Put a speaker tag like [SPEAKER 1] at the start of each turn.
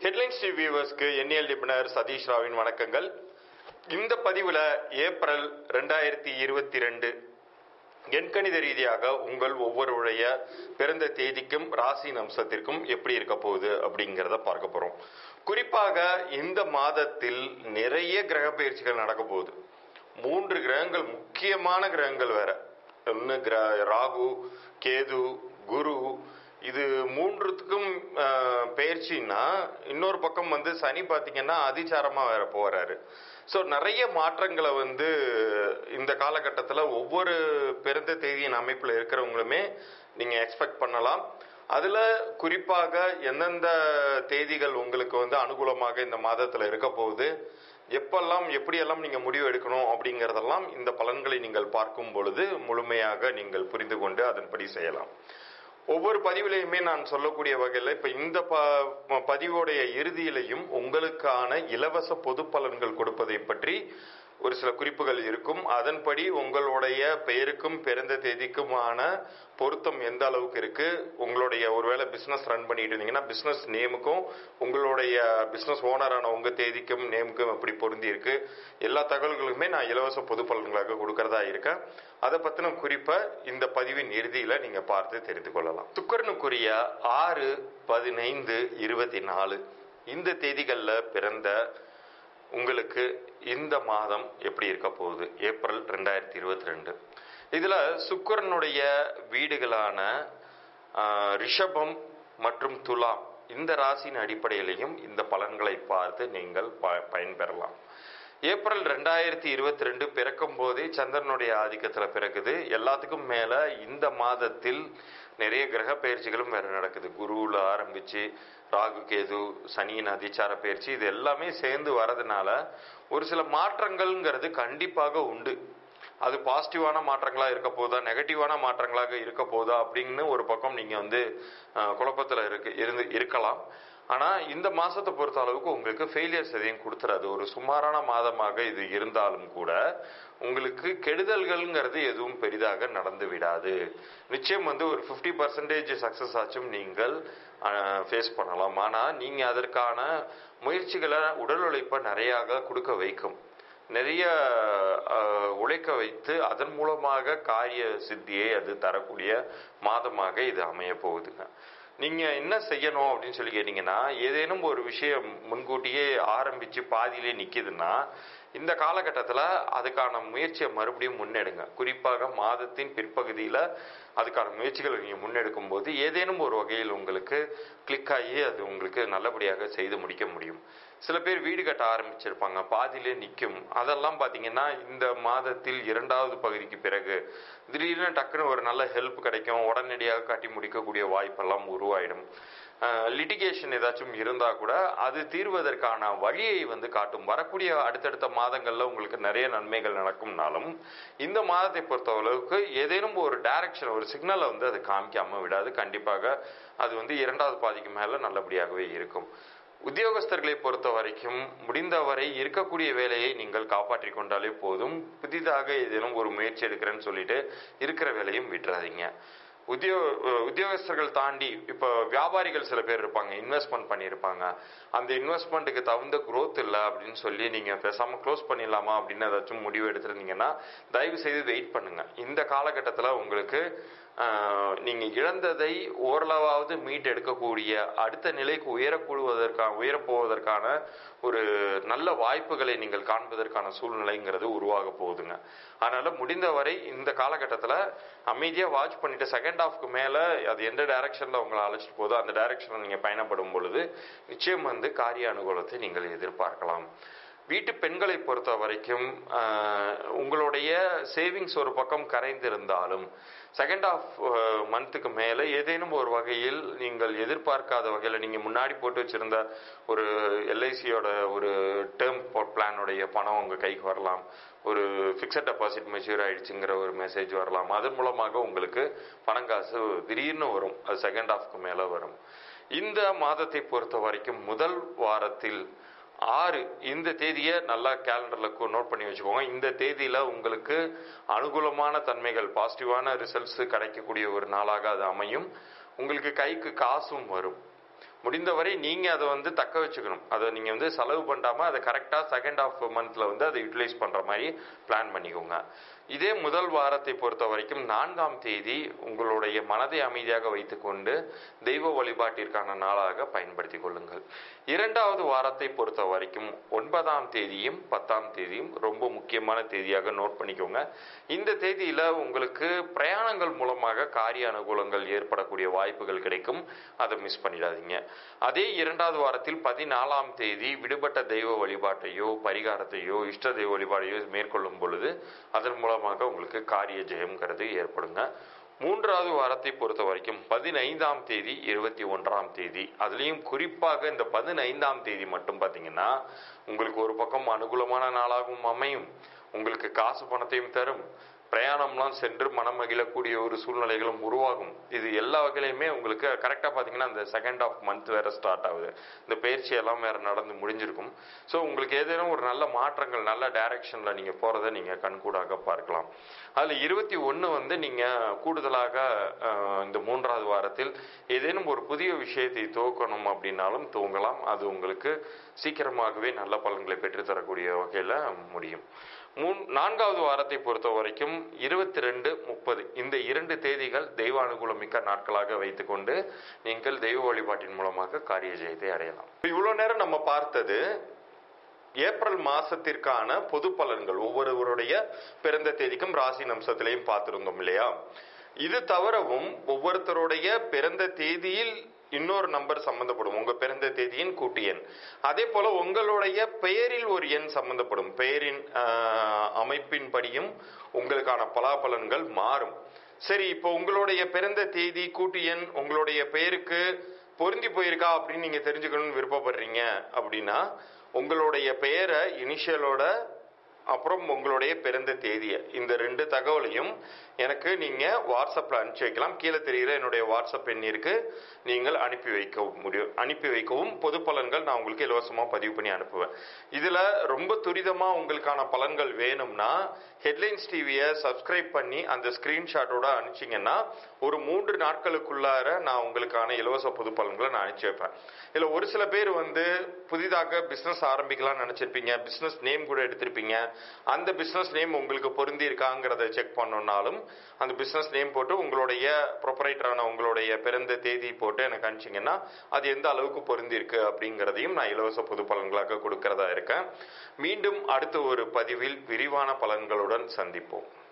[SPEAKER 1] headlines TV வியூவர்ஸ்க்கு எண்ணியல் நிபுணர் சதீஷ் ராவின் வணக்கங்கள் இந்த பதிவில் ஏப்ரல் ரெண்டாயிரத்தி இருபத்தி ரெண்டு எண்கணித ரீதியாக உங்கள் ஒவ்வொருடைய பிறந்த தேதிக்கும் ராசி அம்சத்திற்கும் எப்படி இருக்க போகுது அப்படிங்கிறத பார்க்க போறோம் குறிப்பாக இந்த மாதத்தில் நிறைய கிரக பயிற்சிகள் நடக்க போகுது மூன்று கிரகங்கள் முக்கியமான கிரகங்கள் வேற ஒன்று கிர ராகு கேது குரு இது மூன்றுத்துக்கும் ஆஹ், பயிற்சின்னா இன்னொரு பக்கம் வந்து சனி பார்த்தீங்கன்னா அதிசாரமா வேற போறாரு ஸோ நிறைய மாற்றங்களை வந்து இந்த காலகட்டத்தில் ஒவ்வொரு பிறந்த தேதியின் அமைப்பில் இருக்கிறவங்களுமே நீங்கள் எக்ஸ்பெக்ட் பண்ணலாம் அதில் குறிப்பாக எந்தெந்த தேதிகள் உங்களுக்கு வந்து அனுகூலமாக இந்த மாதத்தில் இருக்க போகுது எப்பெல்லாம் எப்படியெல்லாம் நீங்கள் முடிவு எடுக்கணும் அப்படிங்கிறதெல்லாம் இந்த பலன்களை நீங்கள் பார்க்கும் பொழுது முழுமையாக நீங்கள் புரிந்து கொண்டு அதன்படி செய்யலாம் ஒவ்வொரு பதிவிலையுமே நான் சொல்லக்கூடிய வகையில் இப்போ இந்த ப ப- பதிவோடைய இறுதியிலையும் உங்களுக்கான இலவச பொது பலன்கள் கொடுப்பதை பற்றி ஒரு சில குறிப்புகள் இருக்கும் அதன்படி உங்களுடைய பெயருக்கும் பிறந்த தேதிக்குமான பொருத்தம் எந்த அளவுக்கு இருக்கு உங்களுடைய ஒருவேளை பிசினஸ் ரன் பண்ணிட்டு இருந்தீங்கன்னா பிசினஸ் நேமுக்கும் உங்களுடைய பிசினஸ் ஓனரான உங்க தேதிக்கும் நேமுக்கும் எப்படி பொருந்தி இருக்கு எல்லா தகவல்களுமே நான் இலவச பொது பலன்களாக கொடுக்கறதா இருக்கேன் அதை பத்தின குறிப்பை இந்த பதிவின் இறுதியில நீங்க பார்த்து தெரிந்து கொள்ளலாம் சுக்கரனுக்குரிய ஆறு பதினைந்து இருபத்தி நாலு இந்த தேதிகள்ல பிறந்த உங்களுக்கு இந்த மாதம் எப்படி இருக்க போகுது ஏப்ரல் ரெண்டாயிரத்தி இருபத்தி ரெண்டு இதுல சுக்கிரனுடைய வீடுகளான ஆஹ், ரிஷபம் மற்றும் துலாம் இந்த ராசியின் அடிப்படையிலையும் இந்த பலன்களை பார்த்து நீங்கள் ப- பயன்பெறலாம் ஏப்ரல் ரெண்டாயிரத்தி இருபத்தி ரெண்டு பிறக்கும் போதே சந்திரனுடைய ஆதிக்கத்தில் பிறக்குது எல்லாத்துக்கும் மேல இந்த மாதத்தில் நிறைய கிரக பயிற்சிகளும் வேற நடக்குது குருவில் ஆரம்பிச்சு ராகு கேது சனியின் அதிச்சார பயிற்சி இது எல்லாமே சேர்ந்து வரதுனால ஒரு சில மாற்றங்கள்ங்கிறது கண்டிப்பாக உண்டு அது பாசிட்டிவான மாற்றங்களா இருக்க போதா நெகட்டிவான மாற்றங்களாக இருக்க போதா அப்படின்னு ஒரு பக்கம் நீங்க வந்து அஹ், குழப்பத்துல இருக்கு இருந்து இருக்கலாம் ஆனா இந்த மாசத்தை பொறுத்த அளவுக்கு உங்களுக்கு ஃபெயிலியர்ஸ் எதையும் கொடுத்துறாது ஒரு சுமாரான மாதமாக இது இருந்தாலும் கூட உங்களுக்கு கெடுதல்கள்ங்கிறது எதுவும் பெரிதாக நடந்து விடாது நிச்சயம் வந்து ஒரு 50% பர்சன்டேஜ் சக்சஸ் ஆச்சும் நீங்கள் ஃபேஸ் பண்ணலாம் ஆனா நீங்க அதற்கான முயற்சிகளை உடல் உழைப்பை நிறையாக கொடுக்க வைக்கும் நிறைய அஹ், உழைக்க வைத்து அதன் மூலமாக காரிய சித்தியை அது தரக்கூடிய மாதமாக இது அமைய போகுதுங்க நீங்க என்ன செய்யணும் அப்படின்னு சொல்லி கேட்டீங்கன்னா ஏதேனும் ஒரு விஷயம் முன்கூட்டியே ஆரம்பிச்சு பாதியிலே நிக்குதுன்னா இந்த காலகட்டத்தில் அதுக்கான முயற்சியை மறுபடியும் முன்னெடுங்க குறிப்பாக மாதத்தின் பிற்பகுதியில் அதுக்கான முயற்சிகளை நீங்கள் முன்னெடுக்கும் போது ஏதேனும் ஒரு வகையில் உங்களுக்கு கிளிக் ஆகி அது உங்களுக்கு நல்லபடியாக செய்து முடிக்க முடியும் சில பேர் வீடு கட்ட ஆரம்பிச்சிருப்பாங்க பாதியிலே நிற்கும் அதெல்லாம் பார்த்தீங்கன்னா இந்த மாதத்தில் இரண்டாவது பகுதிக்கு பிறகு திடீர்னு டக்குன்னு ஒரு நல்ல ஹெல்ப் கிடைக்கும் உடனடியாக கட்டி முடிக்கக்கூடிய வாய்ப்பெல்லாம் உருவாயிடும் லிட்டிகேஷன் ஏதாச்சும் இருந்தா கூட அது தீர்வதற்கான வழியை வந்து காட்டும் வரக்கூடிய அடுத்தடுத்த மாதங்கள்ல உங்களுக்கு நிறைய நன்மைகள் நடக்கும்னாலும் இந்த மாதத்தை பொறுத்த அளவுக்கு ஏதேனும் ஒரு டைரக்ஷன் ஒரு சிக்னலை வந்து அது காமிக்காம விடாது கண்டிப்பாக அது வந்து இரண்டாவது பாதிக்கு மேல நல்லபடியாகவே இருக்கும் உத்தியோகஸ்தர்களை பொறுத்த வரைக்கும் முடிந்தவரை இருக்கக்கூடிய வேலையை நீங்கள் காப்பாற்றிக் கொண்டாலே போதும் புதிதாக ஏதேனும் ஒரு முயற்சி எடுக்கிறேன்னு சொல்லிட்டு இருக்கிற வேலையும் விட்டுறாதீங்க உத்தியோ உத்தியோகஸ்தர்கள் தாண்டி இப்போ வியாபாரிகள் சில பேர் இருப்பாங்க இன்வெஸ்ட்மெண்ட் பண்ணியிருப்பாங்க அந்த இன்வெஸ்ட்மெண்ட்டுக்கு தகுந்த growth இல்லை அப்படின்னு சொல்லி நீங்கள் பேசாமல் க்ளோஸ் பண்ணிடலாமா அப்படின்னு ஏதாச்சும் முடிவு எடுத்திருந்தீங்கன்னா தயவு செய்து வெயிட் பண்ணுங்க இந்த காலகட்டத்தில் உங்களுக்கு ஆஹ், நீங்க இழந்ததை ஓரளவாவது மீட் எடுக்கக்கூடிய அடுத்த நிலைக்கு உயரக்கூடுவதற்கான உயரப்போவதற்கான ஒரு நல்ல வாய்ப்புகளை நீங்கள் காண்பதற்கான சூழ்நிலைங்கிறது உருவாக போகுதுங்க அதனால முடிந்தவரை இந்த காலகட்டத்தில் அமைதியாக வாட்ச் பண்ணிட்டு செகண்ட் ஹாஃப்க்கு மேலே அது எந்த டைரக்ஷனில் உங்களை அழைச்சிட்டு போதோ அந்த டைரக்ஷனில் நீங்கள் பயணப்படும் பொழுது நிச்சயம் வந்து காரிய அனுகூலத்தை நீங்கள் எதிர்பார்க்கலாம் வீட்டு பெண்களை பொறுத்த வரைக்கும் ஆஹ், உங்களுடைய சேவிங்ஸ் ஒரு பக்கம் கரைந்திருந்தாலும் செகண்ட் ஆஃப் மந்த்துக்கு மேலே ஏதேனும் ஒரு வகையில் நீங்கள் எதிர்பார்க்காத வகையில் நீங்கள் முன்னாடி போட்டு வச்சிருந்த ஒரு எல்ஐசியோட ஒரு டேர்ம் பிளானுடைய பணம் உங்கள் கைக்கு வரலாம் ஒரு ஃபிக்ஸட் டெபாசிட் மெச்சூர் ஆயிடுச்சுங்கிற ஒரு மெசேஜ் வரலாம் அதன் மூலமாக உங்களுக்கு பணங்காசு திடீர்னு வரும் அது செகண்ட் ஹாஃப்க்கு மேலே வரும் இந்த மாதத்தை பொறுத்த வரைக்கும் முதல் வாரத்தில் ஆறு இந்த தேதியை நல்லா கேலண்டர்ல நோட் பண்ணி வச்சுக்கோங்க இந்த தேதியில உங்களுக்கு அனுகூலமான தன்மைகள் பாசிட்டிவான ரிசல்ட்ஸ் கிடைக்கக்கூடிய ஒரு நாளாக அது அமையும் உங்களுக்கு கைக்கு காசும் வரும் முடிந்தவரை நீங்க அதை வந்து தக்க வச்சுக்கணும் அதை நீங்க வந்து செலவு பண்ணாம அதை கரெக்டா செகண்ட் ஆஃப் மந்த்ல வந்து அதை யூட்டிலைஸ் பண்ற மாதிரி பிளான் பண்ணிக்கோங்க இதே முதல் வாரத்தை பொறுத்த வரைக்கும் நான்காம் தேதி உங்களுடைய மனதை அமைதியாக வைத்துக்கொண்டு தெய்வ வழிபாட்டிற்கான நாளாக பயன்படுத்திக் கொள்ளுங்கள் இரண்டாவது வாரத்தை பொறுத்த வரைக்கும் ஒன்பதாம் தேதியும் பத்தாம் தேதியும் ரொம்ப முக்கியமான தேதியாக நோட் பண்ணிக்கோங்க இந்த தேதியில உங்களுக்கு பிரயாணங்கள் மூலமாக காரிய அனுகூலங்கள் ஏற்படக்கூடிய வாய்ப்புகள் கிடைக்கும் அதை மிஸ் பண்ணிடாதீங்க அதே இரண்டாவது வாரத்தில் பதினாலாம் தேதி விடுபட்ட தெய்வ வழிபாட்டையோ பரிகாரத்தையோ இஷ்ட தெய்வ வழிபாடையோ மேற்கொள்ளும் பொழுது அதன் மூலமாக உங்களுக்கு காரிய ஜெயம்ங்கிறது ஏற்படுங்க மூன்றாவது வாரத்தை பொறுத்த வரைக்கும் பதினைந்தாம் தேதி இருபத்தி ஒன்றாம் தேதி அதுலேயும் குறிப்பாக இந்த பதினைந்தாம் தேதி மட்டும் பார்த்தீங்கன்னா உங்களுக்கு ஒரு பக்கம் அனுகூலமான நாளாகவும் அமையும் உங்களுக்கு காசு பணத்தையும் தரும் பிரயாணம்லாம் சென்று மனம் மகிழக்கூடிய ஒரு சூழ்நிலைகளும் உருவாகும் இது எல்லா வகையிலுமே உங்களுக்கு கரெக்டாக பார்த்தீங்கன்னா அந்த செகண்ட் ஆஃப் மந்த் வேற ஸ்டார்ட் ஆகுது இந்த பயிற்சி எல்லாம் வேற நடந்து முடிஞ்சிருக்கும் ஸோ உங்களுக்கு ஏதேனும் ஒரு நல்ல மாற்றங்கள் நல்ல டைரக்ஷனில் நீங்கள் போகிறத நீங்கள் கண்கூடாக பார்க்கலாம் அதில் இருபத்தி ஒன்று வந்து நீங்கள் கூடுதலாக அஹ், இந்த மூன்றாவது வாரத்தில் ஏதேனும் ஒரு புதிய விஷயத்தை துவக்கணும் அப்படின்னாலும் துவங்கலாம் அது உங்களுக்கு சீக்கிரமாகவே நல்ல பலன்களை பெற்றுத்தரக்கூடிய வகையில் முடியும் மூன் நான்காவது வாரத்தை பொறுத்த வரைக்கும் இருபத்தி ரெண்டு முப்பது இந்த இரண்டு தேதிகள் தெய்வ அனுகூலமிக்க நாட்களாக வைத்துக்கொண்டு நீங்கள் தெய்வ வழிபாட்டின் மூலமாக காரிய ஜெயத்தை அடையலாம் இப்ப இவ்வளவு நேரம் நம்ம பார்த்தது ஏப்ரல் மாசத்திற்கான பொது பலன்கள் ஒவ்வொருவருடைய பிறந்த தேதிக்கும் ராசி நம்சத்திலையும் பார்த்திருந்தோம் இல்லையா இது தவிரவும் ஒவ்வொருத்தருடைய பிறந்த தேதியில் இன்னொரு நம்பர் சம்பந்தப்படும் உங்க பிறந்த தேதியின் கூட்டு எண் அதே போல உங்களுடைய பெயரில் ஒரு எண் சம்பந்தப்படும் பெயரின் ஆஹ், அமைப்பின்படியும் உங்களுக்கான பலாபலன்கள் மாறும் சரி இப்போ உங்களுடைய பிறந்த தேதி கூட்டு எண் உங்களுடைய பெயருக்கு பொருந்தி போயிருக்கா அப்படின்னு நீங்க தெரிஞ்சுக்கணும்னு விருப்பப்படுறீங்க அப்படின்னா உங்களுடைய பெயரை இனிஷியலோட அப்புறம் உங்களுடைய பிறந்த தேதியை இந்த ரெண்டு தகவலையும் எனக்கு நீங்க வாட்ஸ்அப்ல அனுப்பிச்சு வைக்கலாம் கீழே தெரிகிற என்னுடைய வாட்ஸ்அப் எண் இருக்கு நீங்கள் அனுப்பி வைக்க முடியும் அனுப்பி வைக்கவும் பொது பலன்கள் நான் உங்களுக்கு இலவசமா பதிவு பண்ணி அனுப்புவேன் இதுல ரொம்ப துரிதமா உங்களுக்கான பலன்கள் வேணும்னா ஹெட்லைன்ஸ் டிவியை சப்ஸ்கிரைப் பண்ணி அந்த ஸ்கிரீன்ஷாட்டோட அனுப்பிச்சிங்கன்னா ஒரு மூன்று நாட்களுக்குள்ளார நான் உங்களுக்கான இலவச பொது பலன்களை நான் அனுப்பிச்சு வைப்பேன் இதுல ஒரு சில பேர் வந்து புதிதாக பிசினஸ் ஆரம்பிக்கலாம்னு நினைச்சிருப்பீங்க பிசினஸ் நேம் கூட எடுத்திருப்பீங்க அந்த பிசினஸ் நேம் உங்களுக்கு பொருந்தி இருக்காங்கிறத செக் பண்ணணும்னாலும் அந்த பிசினஸ் நேம் போட்டு உங்களுடைய ப்ரொப்பரைட்டரான உங்களுடைய பிறந்த தேதி போட்டு எனக்கு அனுப்பிச்சிங்கன்னா அது எந்த அளவுக்கு பொருந்தி இருக்கு அப்படிங்கிறதையும் நான் இலவச பொது பலன்களாக கொடுக்கறதா இருக்கேன் மீண்டும் அடுத்த ஒரு பதிவில் விரிவான பலன்களுடன் சந்திப்போம்